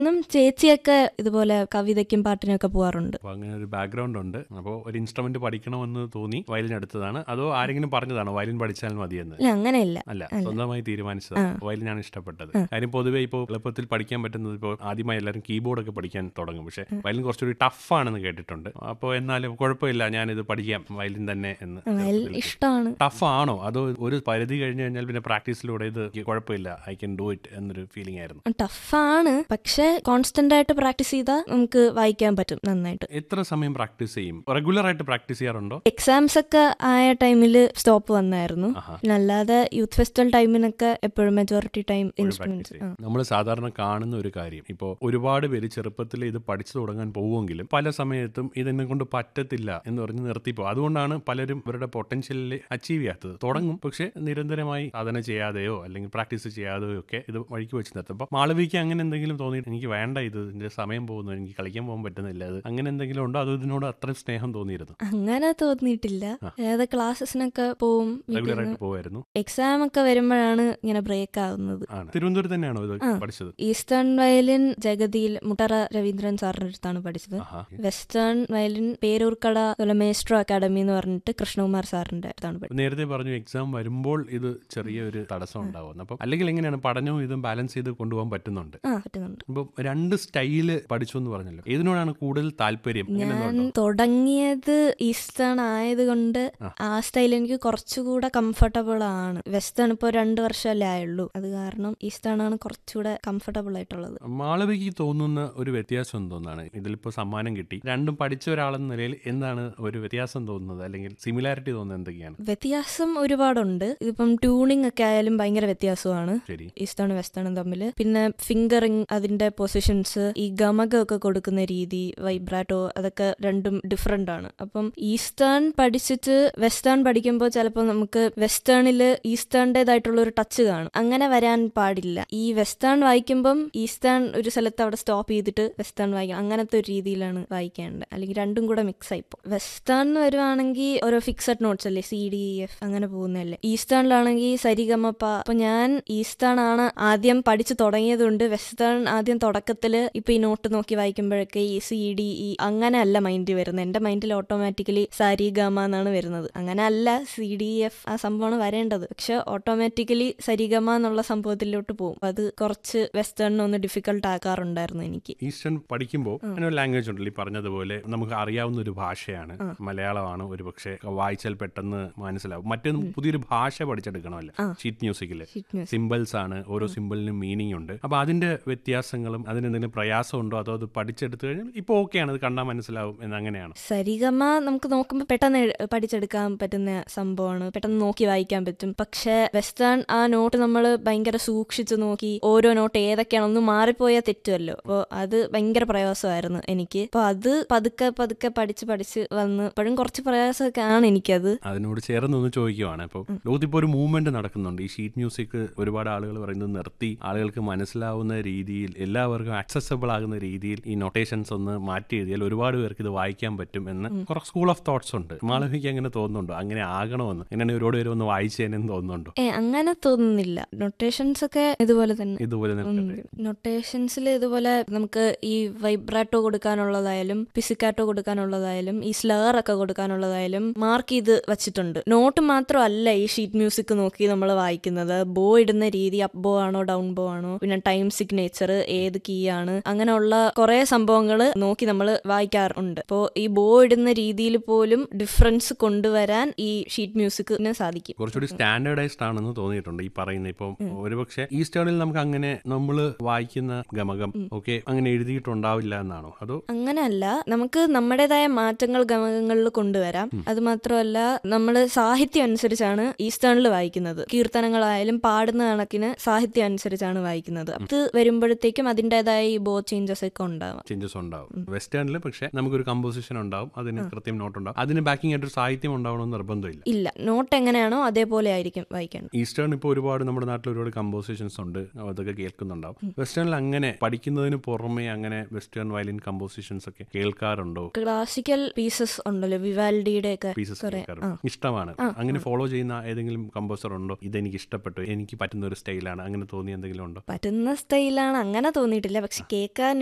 ഇന്നും ചേച്ചിയൊക്കെ ഇതുപോലെ കവിതയ്ക്കും പാട്ടിനൊക്കെ പോവാറുണ്ട് അപ്പോൾ അങ്ങനെ ഒരു ബാക്ക്ഗ്രൗണ്ട് ഉണ്ട് അപ്പോൾ ഒരു ഇൻസ്ട്രുമെന്റ് പഠിക്കണമെന്ന് തോന്നി വയലിൻ എടുത്തതാണ് അതോ ആരെങ്കിലും പറഞ്ഞതാണോ വയലിൻ പഠിച്ചാൽ മതിയെന്ന് ഇല്ല അങ്ങനെയില്ല അല്ല സ്വന്തമായി തീരുമാനിച്ചതാണ് വയലിനാണ് ഇഷ്ടപ്പെട്ടത് കാര്യം പൊതുവെ ഇപ്പോൾ എളുപ്പത്തിൽ പഠിക്കാൻ പറ്റുന്നത് ഇപ്പോൾ ആദ്യമായി എല്ലാവരും കീബോർഡ് ഒക്കെ പഠിക്കാൻ തുടങ്ങും പക്ഷേ വയലിൻ കുറച്ചുകൂടി ടഫ് ആണെന്ന് കേട്ടിട്ടുണ്ട് അപ്പോൾ എന്നാലും കുഴപ്പമില്ല ഞാനിത് പഠിക്കാം വയലിൻ തന്നെ എന്ന് വയലിൻ ഇഷ്ടമാണ് ടഫ് ആണോ അതോ ഒരു പരിധി കഴിഞ്ഞ് കഴിഞ്ഞാൽ പിന്നെ പ്രാക്ടീസിലൂടെ ഇത് കുഴപ്പമില്ല ഐ ക്യാൻ ഡു ഇറ്റ് എന്നൊരു ഫീലിംഗ് ആയിരുന്നു ടഫാണ് പക്ഷെ കോൺസ്റ്റന്റ് ആയിട്ട് പ്രാക്ടീസ് ചെയ്താൽ നമുക്ക് വായിക്കാൻ പറ്റും നന്നായിട്ട് എത്ര സമയം പ്രാക്ടീസ് ചെയ്യും റെഗുലർ ആയിട്ട് പ്രാക്ടീസ് ചെയ്യാറുണ്ടോ എക്സാംസ് ഒക്കെ ആയ ടൈമിൽ സ്റ്റോപ്പ് വന്നായിരുന്നു ആഹാ. പിന്നെ അല്ലാതെ യൂത്ത് ഫെസ്റ്റിവൽ ടൈമിനൊക്കെ എപ്പോഴും മെജോറിറ്റി ടൈം ഇൻസ്ട്രുമെന്റ്സ് നമ്മൾ സാധാരണ കാണുന്ന ഒരു കാര്യം ഇപ്പോൾ ഒരുപാട് പേര് ചെറുപ്പത്തിൽ ഇത് പഠിച്ചു തുടങ്ങാൻ പോവുമെങ്കിലും പല സമയത്തും ഇതെന്നെ കൊണ്ട് പറ്റത്തില്ല എന്ന് പറഞ്ഞ് നിർത്തിപ്പോ അതുകൊണ്ടാണ് പലരും ഇവരുടെ പൊട്ടൻഷ്യലിൽ അച്ചീവ് ചെയ്യാത്തത് തുടങ്ങും പക്ഷെ നിരന്തരമായി സാധന ചെയ്യാതെയോ അല്ലെങ്കിൽ പ്രാക്ടീസ് ചെയ്യാതെയോ ഒക്കെ ഇത് വഴിക്ക് വെച്ച് നിർത്തും അപ്പൊ മാളവിക്ക് അങ്ങനെ എന്തെങ്കിലും തോന്നിയിട്ട് എനിക്ക് വേണ്ട ഇത് ഇതിന്റെ സമയം പോകുന്നു എനിക്ക് കളിക്കാൻ പോകാൻ പറ്റുന്നില്ല അത് അങ്ങനെ എന്തെങ്കിലും ഉണ്ടോ അതോ ഇതിനോട് അത്രയും സ്നേഹം തോന്നിയിരുന്നു അങ്ങനെ തോന്നിയിട്ടില്ല ഏത് ക്ലാസ്സസിനൊക്കെ പോവും റെഗുലർ ആയിട്ട് പോവായിരുന്നു എക്സാം ഒക്കെ വരുമ്പോഴാണ് ഇങ്ങനെ ബ്രേക്ക് ആവുന്നത് ആണ് തിരുവനന്തപുരത്ത് തന്നെയാണോ ഇത് പഠിച്ചത് ഈസ്റ്റേൺ വയലിൻ ജഗതിയിൽ മുട്ടറ രവീന്ദ്രൻ സാറിന്റെ അടുത്താണ് പഠിച്ചത് ആഹാ വെസ്റ്റേൺ വയലിൻ പേരൂർക്കട അതുപോലെ മേസ്ട്രോ അക്കാഡമി എന്ന് പറഞ്ഞിട്ട് കൃഷ്ണകുമാർ സാറിന്റെ അടുത്താണ് പഠിച്ചത് നേരത്തെ പറഞ്ഞു എക്സാം വരുമ്പോൾ ഇത് ചെറിയൊരു തടസ്സം ഉണ്ടാവുന്നു അപ്പം അല്ലെങ്കിൽ എങ്ങനെയാണ് പഠനവും ഇതും ബാലൻസ് ചെയ്ത് കൊണ്ടുപോകാൻ പറ്റുന്നുണ്ട് ആ പറ്റുന്നുണ്ട് ഇപ്പം രണ്ട് സ്റ്റൈല് പഠിച്ചു എന്ന് പറഞ്ഞല്ലോ ഏതിനോടാണ് കൂടുതൽ താല്പര്യം അങ്ങനെ ഞാൻ ഉണ്ടോ? തുടങ്ങിയത് ഈസ്റ്റേൺ ആയതുകൊണ്ട് ആ സ്റ്റൈൽ എനിക്ക് കുറച്ചുകൂടെ കംഫർട്ടബിൾ ആണ് വെസ്റ്റേൺ ഇപ്പോൾ രണ്ട് വർഷമല്ലേ ആയുള്ളൂ അത് കാരണം ഈസ്റ്റേൺ ആണ് കുറച്ചുകൂടെ കംഫർട്ടബിൾ ആയിട്ടുള്ളത് മാളവിക്ക് തോന്നുന്ന ഒരു വ്യത്യാസം എന്തോന്നാണ് ഇതിലിപ്പോ സമ്മാനം കിട്ടി രണ്ടും പഠിച്ച ഒരാളെന്ന നിലയിൽ എന്താണ് ഒരു വ്യത്യാസം തോന്നുന്നത് അല്ലെങ്കിൽ സിമിലാരിറ്റി തോന്നുന്നത് എന്തൊക്കെയാണ് വ്യത്യാസം ഒരുപാടുണ്ട് ഇതിപ്പം ട്യൂണിംഗ് ഒക്കെ ആയാലും ഭയങ്കര വ്യത്യാസമാണ് ശരി ഈസ്റ്റേണും വെസ്റ്റേണും തമ്മിൽ പിന്നെ ഫിംഗറിങ് അതിന്റെ പൊസിഷൻസ് ഈ ഗമകമൊക്കെ കൊടുക്കുന്ന രീതി വൈബ്രാറ്റോ അതൊക്കെ രണ്ടും ഡിഫറെന്റ് ആണ് അപ്പം ഈസ്റ്റേൺ പഠിച്ചിട്ട് വെസ്റ്റേൺ പഠിക്കുമ്പോൾ ചിലപ്പോൾ നമുക്ക് വെസ്റ്റേണിൽ ഈസ്റ്റേണിൻ്റെതായിട്ടുള്ള ഒരു ടച്ച് കാണും അങ്ങനെ വരാൻ പാടില്ല ഈ വെസ്റ്റേൺ വായിക്കുമ്പം ഈസ്റ്റേൺ ഒരു സ്ഥലത്ത് അവിടെ സ്റ്റോപ്പ് ചെയ്തിട്ട് വെസ്റ്റേൺ വായിക്കണം അങ്ങനത്തെ ഒരു രീതിയിലാണ് വായിക്കേണ്ടത് അല്ലെങ്കിൽ രണ്ടും കൂടെ മിക്സ് ആയിപ്പോ വെസ്റ്റേൺ വരുവാണെങ്കിൽ ഓരോ ഫിക്സഡ് നോട്ട്സ് അല്ലേ സി ഡി എഫ് അങ്ങനെ പോകുന്നതല്ലേ ഈസ്റ്റേണിലാണെങ്കിൽ സരിഗമപ്പ അപ്പൊ ഞാൻ ഈസ്റ്റേൺ ആണ് ആദ്യം പഠിച്ചു തുടങ്ങിയതുകൊണ്ട് വെസ്റ്റേൺ ആദ്യം തുടക്കത്തില് ഇപ്പൊ ഈ നോട്ട് നോക്കി വായിക്കുമ്പോഴൊക്കെ ഈ സി ഡി ഇ അങ്ങനെ അല്ല മൈൻഡിൽ വരുന്നത് എന്റെ മൈൻഡിൽ ഓട്ടോമാറ്റിക്കലി സാരി ഗമ എന്നാണ് വരുന്നത് അങ്ങനെ അല്ല സി ഡി എഫ് ആ സംഭവമാണ് വരേണ്ടത് പക്ഷെ ഓട്ടോമാറ്റിക്കലി സരിഗമ എന്നുള്ള സംഭവത്തിലോട്ട് പോകും അത് കുറച്ച് വെസ്റ്റേണിന് ഒന്ന് ഡിഫിക്കൽട്ട് ആക്കാറുണ്ടായിരുന്നു എനിക്ക് ഈസ്റ്റേൺ പഠിക്കുമ്പോൾ അങ്ങനെ ഒരു ലാംഗ്വേജ് ഉണ്ടല്ലോ ഈ പറഞ്ഞതുപോലെ നമുക്ക് അറിയാവുന്ന ഒരു ഭാഷയാണ് മലയാളമാണ് ഒരു പക്ഷേ വായിച്ചാൽ പെട്ടെന്ന് മനസ്സിലാവും മറ്റൊരു പുതിയൊരു ഭാഷ പഠിച്ചെടുക്കണമല്ലോ ഷീറ്റ് മ്യൂസിക്കില് Sheet music. സിമ്പിൾസ് ആണ് ഓരോ സിമ്പിളിനും മീനിങ് ഉണ്ട് അപ്പൊ അതിന്റെ വ്യത്യാസങ്ങളും അതിന് എന്തെങ്കിലും പ്രയാസം ഉണ്ടോ അതോ അത് പഠിച്ചെടുത്തു കഴിഞ്ഞാൽ ഇപ്പൊ ഓക്കെയാണ് അത് കണ്ടാൽ മനസ്സിലാവും എന്ന് അങ്ങനെയാണ് സരിഗമ നമുക്ക് നോക്കുമ്പോൾ പെട്ടെന്ന് എഴ്- പഠിച്ചെടുക്കാൻ പറ്റുന്ന സംഭവമാണ് പെട്ടെന്ന് നോക്കി വായിക്കാൻ പറ്റും പക്ഷെ വെസ്റ്റേൺ ആ നോട്ട് നമ്മൾ ഭയങ്കര സൂക്ഷിച്ചു നോക്കി ഓരോ നോട്ട് ഏതൊക്കെയാണ് ഒന്ന് മാറിപ്പോയാൽ തെറ്റുമല്ലോ അപ്പോൾ അത് ഭയങ്കര പ്രയാസമായിരുന്നു എനിക്ക് അപ്പോൾ അത് പതുക്കെ പതുക്കെ പഠിച്ച് പഠിച്ച് വന്ന് ഇപ്പോഴും കുറച്ച് പ്രയാസമൊക്കെ ആണ് എനിക്കത് അതിനോട് ചേർന്നൊന്ന് ചോദിക്കുവാണ് ഇപ്പോൾ ലോകത്തിപ്പോൾ ഒരു മൂവ്മെന്റ് നടക്കുന്നുണ്ട് ഈ ഷീറ്റ് മ്യൂസിക് ഒരുപാട് ആളുകൾ പറയുന്നത് നിർത്തി ആളുകൾക്ക് മനസ്സിലാവുന്ന രീതിയിൽ എല്ലാവർക്കും ആക്സസബിൾ ആകുന്ന രീതിയിൽ ഈ നൊട്ടേഷൻസ് ഒന്ന് മാറ്റി എഴുതിയാൽ ഒരുപാട് പേർക്ക് ഇത് വായിക്കാൻ പറ്റും എന്ന് കുറച്ച് സ്കൂൾ ഓഫ് തോട്ട്സ് ഉണ്ട് മാളവിക്ക് അങ്ങനെ തോന്നുന്നുണ്ടോ അങ്ങനെ ആകണമെന്ന് അങ്ങനെ ഒരുപാട് പേര് ഒന്ന് വായിച്ചേനെന്ന് തോന്നുന്നുണ്ടോ ഏ അങ്ങനെ തോന്നുന്നില്ല നൊട്ടേഷൻസ് ഒക്കെ ഇതുപോലെ തന്നെ ഇതുപോലെ നിൽക്കട്ടെ നൊട്ടേഷൻസിൽ ഇതുപോലെ നമുക്ക് ഈ വൈബ്രാറ്റോ കൊടുക്കാനുള്ളതായാലും പിസിക്കാറ്റോ കൊടുക്കാനുള്ളതായാലും ഈ സ്ലർ ഒക്കെ കൊടുക്കാനുള്ളതായാലും മാർക്ക് ചെയ്ത് വെച്ചിട്ടുണ്ട് നോട്ട് മാത്രമല്ല ഈ ഷീറ്റ് മ്യൂസിക് നോക്കി നമ്മൾ വായിക്കുന്നത് ബോ ഇടുന്ന രീതി അപ്പ് ബോ ആണോ ഡൗൺ ബോ ആണോ പിന്നെ ടൈം സിഗ്നേച്ചർ ഏത് കീ ആണ് അങ്ങനെയുള്ള കുറെ സംഭവങ്ങൾ നോക്കി നമ്മൾ വായിക്കാറുണ്ട് അപ്പോൾ ഈ ബോ ഇടുന്ന രീതിയിൽ പോലും ഡിഫറൻസ് കൊണ്ടുവരാൻ ഈ ഷീറ്റ് മ്യൂസിക്കിന് സാധിക്കും കുറച്ചുകൂടി സ്റ്റാൻഡേർഡൈസ്ഡ് ആണെന്ന് തോന്നിയിട്ടുണ്ട് ഈ പറയുന്ന ഇപ്പം ഒരുപക്ഷെ ഈസ്റ്റേണിൽ നമുക്ക് അങ്ങനെ നമ്മൾ വായിക്കുന്ന ഗമകം ഒക്കെ അങ്ങനെ എഴുതിയിട്ടുണ്ടാവില്ല എന്നാണോ അതോ അങ്ങനെയല്ല നമുക്ക് നമ്മുടേതായ മാറ്റങ്ങൾ ഗമകങ്ങളിൽ കൊണ്ടുവരാം അത് മാത്രമല്ല നമ്മൾ സാഹിത്യം അനുസരിച്ചാണ് ഈസ്റ്റേണിൽ വായിക്കുന്നത് കീർത്തനങ്ങളായാലും പാടുന്ന കണക്കിന് സാഹിത്യം അനുസരിച്ചാണ് വായിക്കുന്നത് അത് വരുമ്പോഴത്തേക്കും അതിൻ്റെതായ ഈ ബോ ചേഞ്ചസ് ഒക്കെ ഉണ്ടാവാം ചേഞ്ചസ് ഉണ്ടാവും വെസ്റ്റേണിൽ പക്ഷെ നമുക്കൊരു കമ്പോസിഷൻ ഉണ്ടാവും അതിന് കൃത്യം നോട്ട് ഉണ്ടാവും അതിന് ബാക്കിംഗ് ആയിട്ട് ഒരു സാഹിത്യം ഉണ്ടാവണമെന്ന് നിർബന്ധമില്ല ഇല്ല നോട്ട് എങ്ങനെയാണോ അതേപോലെ ആയിരിക്കും വായിക്കേണ്ടത് ഈസ്റ്റേൺ ഇപ്പോൾ ഒരുപാട് നമ്മുടെ നാട്ടിൽ ഒരുപാട് കമ്പോസിഷൻസ് ഉണ്ട് അതൊക്കെ കേൾക്കുന്നുണ്ടാവും വെസ്റ്റേണിൽ അങ്ങനെ പഠിക്കുന്നതിന് പുറമെ അങ്ങനെ വെസ്റ്റേൺ വയലിൻ കമ്പോസിഷൻസ് ഒക്കെ കേൾക്കാറുണ്ടോ ക്ലാസിക്കൽ പീസസ് ഉണ്ടല്ലോ വിവാൽഡിയുടെ ഒക്കെ പീസസ് കേൾക്കാറുണ്ട് ഇഷ്ടമാണ് അങ്ങനെ ഫോളോ ചെയ്യുന്ന ഏതെങ്കിലും കമ്പോസർ ഉണ്ടോ ഇതെനിക്ക് ഇഷ്ടപ്പെട്ടു എനിക്ക് പറ്റുന്ന ഒരു സ്റ്റൈലാണ് അങ്ങനെ തോന്നി എന്തെങ്കിലും ഉണ്ടോ പറ്റുന്ന സ്റ്റൈലാണ് അങ്ങനെ തോന്നി തോന്നിയിട്ടില്ല പക്ഷെ കേൾക്കാൻ